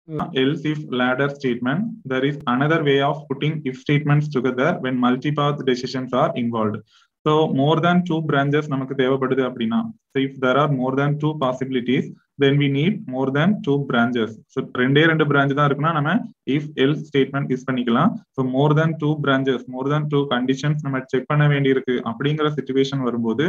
else if ladder statement, there is another way of putting if statements together when multipath decisions are involved. So more than two branches நமக்கு தேவைப்படுது அப்படின்னா so if there are more than two possibilities then we need more than two branches. So ரெண்டே ரெண்டு branch தான் இருக்குன்னா நம்ம if else statement use பண்ணிக்கலாம். So more than two branches, more than two conditions நம்ம செக் பண்ண வேண்டியிருக்கு அப்படிங்கிற சுச்சுவேஷன் வரும்போது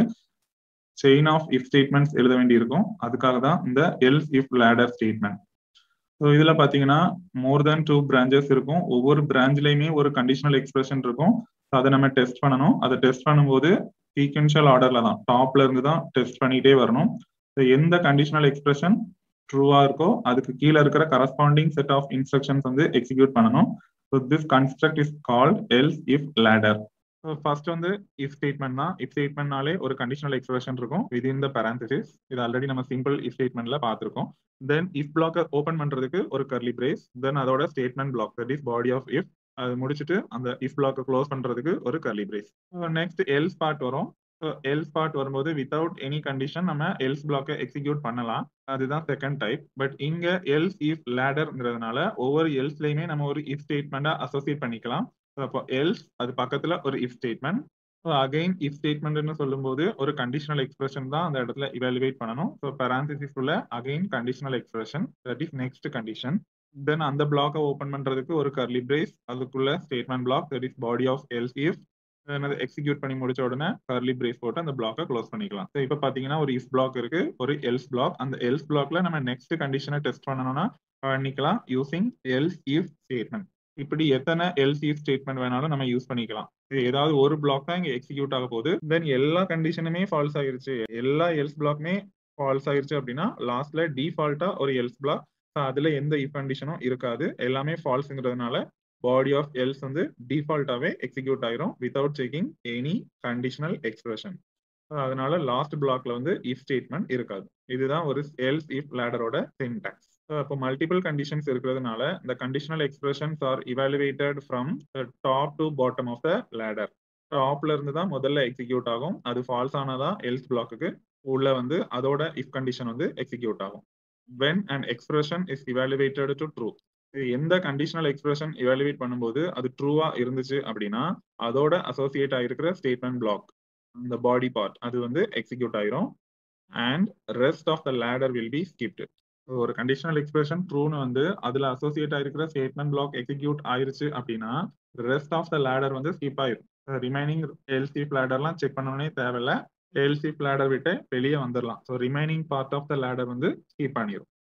செயின் ஆஃப் இஃப் ஸ்டேட்மெண்ட்ஸ் எழுத வேண்டியிருக்கும் அதுக்காக தான் இந்த else if ladder statement so இதுல பாத்தீங்கன்னா மோர் தேன் டூ பிரான்ச்சஸ் இருக்கும் ஒவ்வொரு பிரான்ச்லயுமே ஒரு கண்டிஷனல் எக்ஸ்பிரஷன் இருக்கும் அதை நம்ம டெஸ்ட் பண்ணணும் அதை டெஸ்ட் பண்ணும்போது சீக்வன்ஷியல் ஆர்டர்ல தான் டாப்ல இருந்து தான் டெஸ்ட் பண்ணிட்டே வரணும் ஸோ எந்த கண்டிஷனல் எக்ஸ்பிரஷன் ட்ரூவா இருக்கோ அதுக்கு கீழே இருக்கிற கரஸ்பாண்டிங் செட் ஆஃப் இன்ஸ்ட்ரக்ஷன்ஸ் வந்து எக்ஸிக்யூட் பண்ணணும் so this construct is called else if ladder first வந்து இஃப் ஸ்டேட்மெண்ட் தான் இஃப் ஸ்டேட்மெண்ட்னாலே ஒரு கண்டிஷனல் எக்ஸ்பிரஷன் இருக்கும் வித் இன் த பேரந்திசிஸ் இது ஆல்ரெடி நம்ம சிம்பிள் இஃப் ஸ்டேட்மெண்ட்ல பார்த்துருக்கோம் தென் இஃப் பிளாக் ஓப்பன் பண்றதுக்கு ஒரு கர்லி பிரேஸ் தென் அதோட statement block that is body of if அது முடிச்சுட்டு அந்த இஃப் பிளாக் க்ளோஸ் பண்றதுக்கு ஒரு curly brace next else part வரும் எல்ஸ் பார்ட் வரும்போது வித்தவுட் எனி கண்டிஷன் நம்ம எல்ஸ் பிளாக்கை எக்ஸிக்யூட் பண்ணலாம் அதுதான் செகண்ட் டைப் பட் இங்க எல்ஸ் இஃப் லேடர்ங்கிறதுனால ஒவ்வொரு எல்ஸ்லயுமே நம்ம ஒரு இஃப் ஸ்டேட்மெண்டா அசோசியேட் பண்ணிக்கலாம் அப்போ எல்ஸ் அது பக்கத்துல ஒரு இஃப் ஸ்டேட்மெண்ட் அகைன் இஃப் ஸ்டேட்மெண்ட்னு சொல்லும்போது ஒரு கண்டிஷனல் எக்ஸ்பிரஷன் தான் அந்த இடத்துல இவாலுவேட் பண்ணணும் ஸோ பெரான்சிஸ் உள்ள again conditional expression that is next condition then அந்த பிளாக்கை ஓப்பன் பண்றதுக்கு ஒரு கர்லி பிரேஸ் அதுக்குள்ள statement block that is body of else if அதை எக்ஸிக்யூட் பண்ணி முடிச்ச உடனே கர்லி பிரேஸ் போட்டு அந்த பிளாக்கை க்ளோஸ் பண்ணிக்கலாம் ஸோ இப்போ பார்த்தீங்கன்னா ஒரு இஃப் பிளாக் இருக்கு ஒரு எல்ஸ் பிளாக் அந்த எல்ஸ் பிளாக்ல நம்ம நெக்ஸ்ட் கண்டிஷனை டெஸ்ட் பண்ணணும்னா பண்ணிக்கலாம் யூசிங் எல்ஸ் இஃப் ஸ்டேட்மெண்ட் இப்படி எத்தனை எல்சி ஸ்டேட்மெண்ட் வேணாலும் நம்ம யூஸ் பண்ணிக்கலாம் இது ஏதாவது ஒரு பிளாக் தான் இங்க எக்ஸிக்யூட் ஆக போகுது தென் எல்லா கண்டிஷனுமே ஃபால்ஸ் ஆயிருச்சு எல்லா எல்ஸ் பிளாக்மே ஃபால்ஸ் ஆயிருச்சு அப்படின்னா லாஸ்ட்ல டிஃபால்ட்டா ஒரு எல்ஸ் பிளாக் அதுல எந்த இஃப் கண்டிஷனும் இருக்காது எல்லாமே ஃபால்ஸ்ங்கிறதுனால பாடி ஆஃப் எல்ஸ் வந்து டிஃபால்ட்டாவே எக்ஸிக்யூட் ஆயிரும் without checking any conditional expression அதனால லாஸ்ட் பிளாக்ல வந்து இஃப் ஸ்டேட்மெண்ட் இருக்காது இதுதான் ஒரு எல்ஸ் இஃப் லேடரோட சின்டாக்ஸ் இப்போ மல்டிபிள் கண்டிஷன்ஸ் இருக்கிறதுனால இந்த conditional expressions are evaluated from top to bottom of the ladder டாப்ல இருந்து தான் முதல்ல எக்ஸிக்யூட் ஆகும் அது ஃபால்ஸ் ஆனாதான் எல்ஸ் பிளாக்குக்கு உள்ள வந்து அதோட இஃப் கண்டிஷன் வந்து எக்ஸிக்யூட் ஆகும் when and expression is evaluated to true எந்த கண்டிஷனல் எக்ஸ்பிரஷன் இவாலுவேட் பண்ணும்போது அது ட்ரூவா இருந்துச்சு அப்படின்னா அதோட அசோசியேட் ஆயிருக்கிற ஸ்டேட்மெண்ட் பிளாக் இந்த பாடி பார்ட் அது வந்து எக்ஸிக்யூட் ஆயிரும் and rest of the ladder will be skipped ஒரு கண்டிஷனல் எக்ஸ்பிரஷன் ட்ரூன்னு வந்து அதுல அசோசியேட் ஆயிருக்கிற ஸ்டேட்மெண்ட் பிளாக் எக்ஸிக்யூட் ஆயிருச்சு அப்படின்னா ரெஸ்ட் ஆஃப் த லேடர் வந்து ஸ்கிப் ஆயிரும் ரிமைனிங் எல்சி லேடர்லாம் செக் பண்ணணும்னே தேவையில்ல எல்சி லேடர் விட்டு வெளியே வந்துடலாம் so remaining part of the ladder வந்து ஸ்கிப் பண்ணிடும்